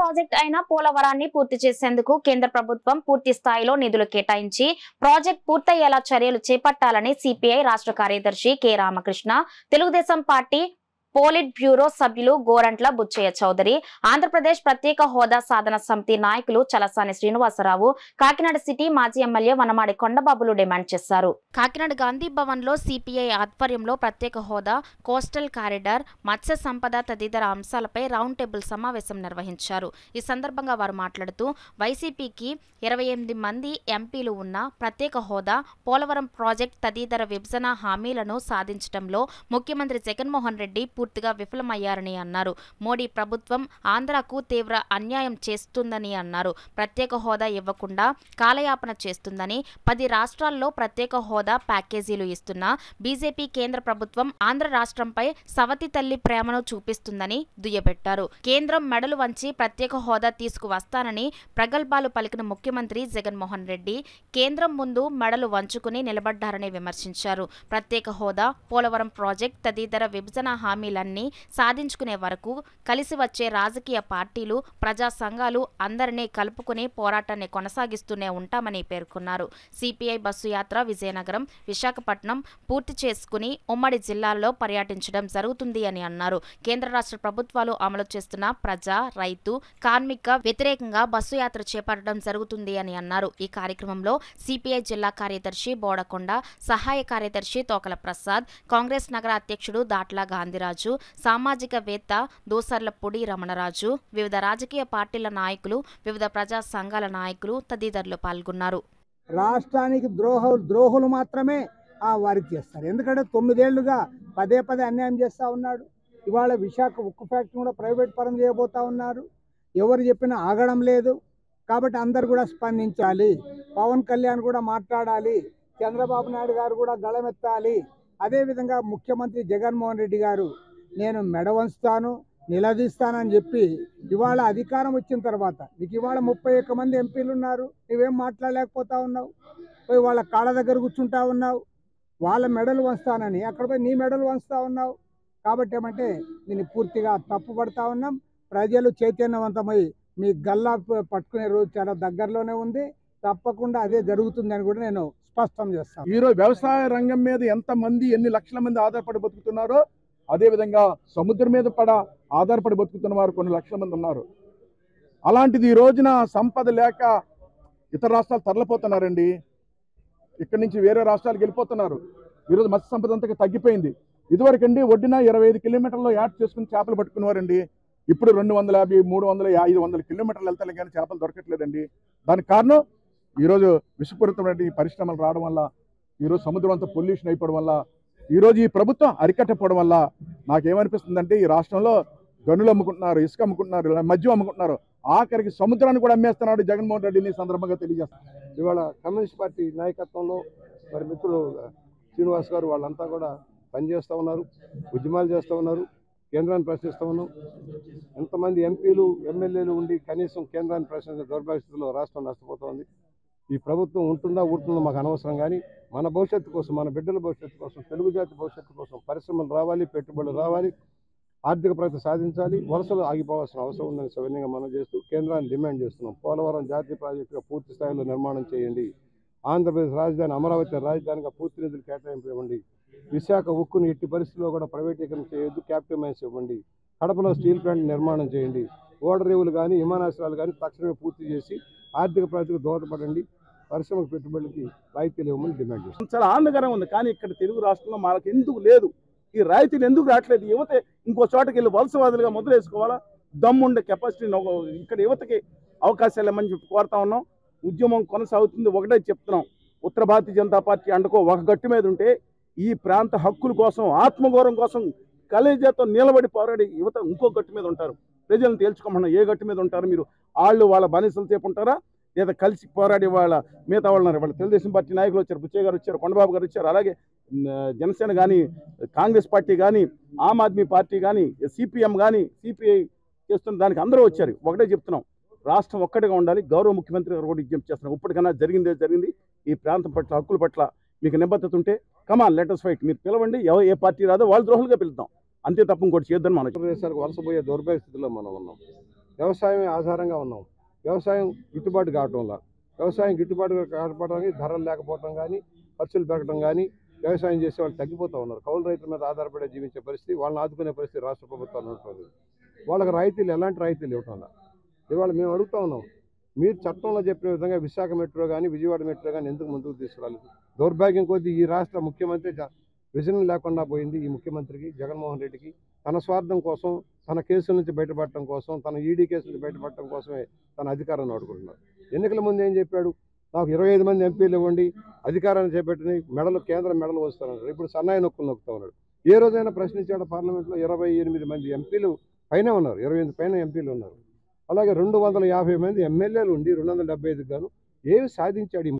project అయిన పోలవరాన్ని పూర్తి చేసేందుకు కేంద్ర ప్రభుత్వం పూర్తి స్థాయిలో నిధులు కేటాయించి ప్రాజెక్ట్ పూర్తయ్యేలా చర్యలు చేపట్టాలని సిపిఐ రాష్ట్ర కార్యదర్శి K Ramakrishna Telugudesam party politburo సభ్యులు గోరంట్ల బుచ్చయ్య చౌదరి ఆంధ్రప్రదేశ్ ప్రత్యేక హోదా సాధన సమితి నాయకులు చలసాని శ్రీనివాసరావు కాకినాడ సిటీ మాజీ ఎమ్మెల్యే వనమాడి కొండబాబులు డిమాండ్ చేశారు కాకినాడ గాంధీ భవన్ లో సిపిఐ ఆధ్వర్యంలో ప్రత్యేక హోదా కోస్టల్ కారిడార్ మత్స్య సంపద తదితర అంశాలపై రౌండ్ టేబుల్ సమావేశం నిర్వహించారు ఈ సందర్భంగా వారు మాట్లాడుతూ వైసీపీకి ఇరవై ఎనిమిది మంది ఎంపీలు ఉన్న ప్రత్యేక హోదా పోలవరం ప్రాజెక్ట్ తదితర విభజన హామీలను సాధించడంలో ముఖ్యమంత్రి జగన్మోహన్ రెడ్డి పూర్తిగా విఫలమయ్యారని అన్నారు మోడీ ప్రభుత్వం ఆంధ్రాకు తీవ్ర అన్యాయం చేస్తుందని అన్నారు ప్రత్యేక హోదా ఇవ్వకుండా కాలయాపన చేస్తుందని పది రాష్ట్రాల్లో ప్రత్యేక హోదా ప్యాకేజీలు ఇస్తున్న బీజేపీ కేంద్ర ప్రభుత్వం ఆంధ్ర రాష్ట్రంపై సవతి తల్లి ప్రేమను చూపిస్తుందని దుయ్యబెట్టారు కేంద్రం మెడలు వంచి ప్రత్యేక హోదా తీసుకువస్తానని ప్రగల్భాలు పలికిన ముఖ్యమంత్రి జగన్మోహన్ రెడ్డి కేంద్రం ముందు మెడలు వంచుకుని నిలబడ్డారని విమర్శించారు ప్రత్యేక హోదా పోలవరం ప్రాజెక్ట్ తదితర విభజన హామీలన్నీ సాధించుకునే వరకు కలిసి వచ్చే రాజకీయ పార్టీలు ప్రజా సంఘాలు అందరినీ కలుపుకుని పోరాటాన్ని కొనసాగిస్తూనే ఉంటామని పేర్కొన్నారు సిపిఐ బస్సు యాత్ర విజయనగరం విశాఖపట్నం పూర్తి చేసుకుని ఉమ్మడి జిల్లాల్లో పర్యటించడం జరుగుతుంది అని అన్నారు కేంద్ర రాష్ట్ర ప్రభుత్వాలు అమలు చేస్తున్న ప్రజా రైతు కార్మిక వ్యతిరేకంగా బస్సు యాత్ర చేపట్టడం జరుగుతుంది అని అన్నారు ఈ కార్యక్రమంలో సిపిఐ జిల్లా కార్యదర్శి బోడకొండ సహాయ కార్యదర్శి తోకల ప్రసాద్ కాంగ్రెస్ నగర అధ్యక్షుడు దాట్ల గాంధీరాజు సామాజికవేత్త దోసర్లపూడి రమణరాజు వివిధ రాజకీయ పార్టీల నాయకులు వివిధ ప్రజా సంఘాల నాయకులు తదితరులు పాల్గొన్నారు రాష్ట్రానికి ద్రోహ ద్రోహులు మాత్రమే ఆ వారికి చేస్తారు ఎందుకంటే తొమ్మిదేళ్లుగా పదే పదే అన్యాయం చేస్తూ ఉన్నాడు ఇవాళ విశాఖ ఉక్కు ఫ్యాక్టరీ కూడా ప్రైవేట్ పరం చేయబోతా ఉన్నారు ఎవరు చెప్పినా ఆగడం లేదు కాబట్టి అందరు కూడా స్పందించాలి పవన్ కళ్యాణ్ కూడా మాట్లాడాలి చంద్రబాబు నాయుడు గారు కూడా గళమెత్తాలి అదేవిధంగా ముఖ్యమంత్రి జగన్మోహన్ రెడ్డి గారు నేను మెడ వంచుతాను నిలదీస్తానని చెప్పి ఇవాళ అధికారం వచ్చిన తర్వాత నీకు ఇవాళ ముప్పై ఒక్క మంది ఎంపీలు ఉన్నారు నువ్వేం మాట్లాడలేకపోతా ఉన్నావు పోయి వాళ్ళ కాళ్ళ దగ్గర కూర్చుంటా ఉన్నావు వాళ్ళ మెడలు వంచుతానని అక్కడ పోయి నీ మెడలు వంచుతా ఉన్నావు కాబట్టి ఏమంటే దీన్ని పూర్తిగా తప్పుపడతా ఉన్నాం ప్రజలు చైతన్యవంతమై మీ గల్లా ప- పట్టుకునే రోజు చాలా దగ్గరలోనే ఉంది తప్పకుండా అదే జరుగుతుందని కూడా నేను స్పష్టం చేస్తాను ఈరోజు వ్యవసాయ రంగం మీద ఎంత మంది ఎన్ని లక్షల మంది ఆధారపడి బతుకుతున్నారో అదే విధంగా సముద్రం మీద పడ ఆధారపడి బతుకుతున్న వారు కొన్ని లక్షల మంది ఉన్నారు అలాంటిది ఈ రోజున సంపద లేక ఇతర రాష్ట్రాలు తరలిపోతున్నారండి ఇక్కడి నుంచి వేరే రాష్ట్రాలకు వెళ్ళిపోతున్నారు ఈరోజు మత్స్య సంపద అంతగా తగ్గిపోయింది ఇదివరకండి ఒడ్డున ఇరవై ఐదు కిలోమీటర్లో యాడ్ చేసుకుని చేపలు పట్టుకునేవారండి ఇప్పుడు రెండు వందల యాభై మూడు వందల యా- ఐదు వందల కిలోమీటర్లు వెళ్తాను కానీ చేపలు దొరకట్లేదండి దానికి కారణం ఈరోజు విషపూరితమైన ఈ పరిశ్రమలు రావడం వల్ల ఈరోజు సముద్రం అంతా పొల్యూషన్ అయిపోవడం వల్ల ఈరోజు ఈ ప్రభుత్వం అరికట్టకపోవడం వల్ల నాకేమనిపిస్తుందంటే ఈ రాష్ట్రంలో గనులు అమ్ముకుంటున్నారు ఇసుక అమ్ముకుంటున్నారు మద్యం అమ్ముకుంటున్నారు ఆఖరికి సముద్రాన్ని కూడా అమ్మేస్తున్నాడు జగన్మోహన్ రెడ్డిని ఈ సందర్భంగా తెలియజేస్తాను ఇవాళ కమ్యూనిస్ట్ పార్టీ నాయకత్వంలో మరి మిత్రులు శ్రీనివాస్ గారు వాళ్ళంతా కూడా పనిచేస్తూ ఉన్నారు ఉద్యమాలు చేస్తూ ఉన్నారు కేంద్రాన్ని ప్రశ్నిస్తూ ఉన్నాం ఎంతమంది ఎంపీలు ఎమ్మెల్యేలు ఉండి కనీసం కేంద్రాన్ని ప్రశ్నించిన దౌర్భాగ్యస్థితిలో రాష్ట్రం నష్టపోతోంది ఈ ప్రభుత్వం ఉంటుందా ఊరుతుందో మాకు అనవసరం కానీ మన భవిష్యత్తు కోసం మన బిడ్డల భవిష్యత్తు కోసం తెలుగు జాతి భవిష్యత్తు కోసం పరిశ్రమలు రావాలి పెట్టుబడులు రావాలి ఆర్థిక ప్రగతి సాధించాలి వలసలు ఆగిపోవాల్సిన అవసరం ఉందని సవినయంగా మనం చేస్తూ కేంద్రాన్ని డిమాండ్ చేస్తున్నాం పోలవరం జాతీయ ప్రాజెక్టుగా పూర్తి స్థాయిలో నిర్మాణం చేయండి ఆంధ్రప్రదేశ్ రాజధాని అమరావతి రాజధానిగా పూర్తి నిధులు కేటాయింపు ఇవ్వండి విశాఖ ఉక్కును ఎట్టి పరిస్థితుల్లో కూడా ప్రైవేటీకరణ చేయొద్దు క్యాపిటల్ మైన్స్ ఇవ్వండి కడపలో స్టీల్ ప్లాంట్ నిర్మాణం చేయండి ఓడరేవులు కానీ విమానాశ్రయాలు కానీ తక్షణమే పూర్తి చేసి ఆర్థిక ప్రగతికి దోహదపడండి పరిశ్రమకు పెట్టుబడులకి రాయితీలు ఇవ్వమని డిమాండ్ చేస్తున్నాం చాలా ఆనందకరంగా ఉంది కానీ ఇక్కడ తెలుగు రాష్ట్రంలో మనకు ఎందుకు లేదు ఈ రాయితీలు ఎందుకు రావట్లేదు యువత ఇంకో చోటకి వెళ్ళి వలసవాదులుగా మొదలేసుకోవాలా దమ్ముండే కెపాసిటీ ఇక్కడ యువతకి అవకాశాలు ఇవ్వమని చెప్పి కోరుతా ఉన్నాం ఉద్యమం కొనసాగుతుంది ఒకటే చెప్తున్నాం ఉత్తర భారతీయ జనతా పార్టీ అండుకో ఒక గట్టు మీద ఉంటే ఈ ప్రాంత హక్కుల కోసం ఆత్మగౌరవం కోసం కలేజాతో నిలబడి పోరాడి యువత ఇంకో గట్టు మీద ఉంటారు ప్రజలను తేల్చుకోమన్నా ఏ గట్టు మీద ఉంటారు మీరు వాళ్ళు వాళ్ళ బానిసలు సేపు ఉంటారా లేదా కలిసి పోరాడి వాళ్ళ మిగతా వాళ్ళు ఉన్నారు వాళ్ళ తెలుగుదేశం పార్టీ నాయకులు వచ్చారు బుచ్చయ్య గారు వచ్చారు కొండబాబు గారు వచ్చారు అలాగే ఉమ్, జనసేన కానీ కాంగ్రెస్ పార్టీ కానీ ఆమ్ ఆద్మీ పార్టీ కానీ సిపిఎం కానీ సిపిఐ చేస్తున్న దానికి అందరూ వచ్చారు ఒకటే చెప్తున్నాం రాష్ట్రం ఒక్కటిగా ఉండాలి గౌరవ ముఖ్యమంత్రి గారు కూడా విజ్ఞప్తి చేస్తున్నాం ఇప్పటికన్నా జరిగిందే జరిగింది ఈ ప్రాంతం పట్ల హక్కుల పట్ల మీకు నిబద్ధత ఉంటే కమాన్ లెటర్స్ ఫైట్ మీరు పిలవండి ఎవ- ఏ పార్టీ రాదో వాళ్ళు ద్రోహులుగా పిలుద్దాం అంతే తప్ప ఇంకోటి చేద్దాం మనం ఆంధ్రప్రదేశానికి వలసపోయే దౌర్భాగ్య స్థితిలో మనం ఉన్నాం వ్యవసాయమే ఆధారంగా ఉన్నాం వ్యవసాయం గిట్టుబాటు కావటంలా వ్యవసాయం గిట్టుబాటు కాకపోవడానికి ధరలు లేకపోవటం కానీ ఖర్చులు పెరగడం కానీ వ్యవసాయం చేసే వాళ్ళు తగ్గిపోతూ ఉన్నారు కౌలు రైతుల మీద ఆధారపడి జీవించే పరిస్థితి వాళ్ళని ఆదుకునే పరిస్థితి రాష్ట్ర ప్రభుత్వాలు ఉంటుంది వాళ్ళకి రాయితీలు ఎలాంటి రాయితీలు ఇవ్వటం వల్ల ఇవాళ మేము అడుగుతా ఉన్నాం మీరు చట్టంలో చెప్పిన విధంగా విశాఖ మెట్రో కానీ విజయవాడ మెట్రో కానీ ఎందుకు ముందుకు తీసుకురాలేదు దౌర్భాగ్యం కొద్దీ ఈ రాష్ట్ర ముఖ్యమంత్రి జ- విజన్ లేకుండా పోయింది ఈ ముఖ్యమంత్రికి జగన్మోహన్ రెడ్డికి తన స్వార్థం కోసం తన కేసుల నుంచి బయటపడటం కోసం తన ఈడీ కేసు నుంచి బయటపడటం కోసమే తన అధికారాన్ని వాడుకుంటున్నారు ఎన్నికల ముందు ఏం చెప్పాడు నాకు ఇరవై ఐదు మంది ఎంపీలు ఇవ్వండి అధికారాన్ని చేపట్టిన మెడలు కేంద్ర మెడలు వస్తానన్నాడు ఇప్పుడు సన్నాయి నొక్కులు నొక్కుతా ఉన్నాడు ఏ రోజైనా ప్రశ్నించాడు పార్లమెంట్లో ఇరవై ఎనిమిది మంది ఎంపీలు పైన ఉన్నారు ఇరవై ఎనిమిది పైన ఎంపీలు ఉన్నారు అలాగే రెండు వందల యాభై మంది ఎమ్మెల్యేలు ఉండి రెండు వందల డెబ్బై ఐదుకు గాను ఏమి సాధించాడు ఈ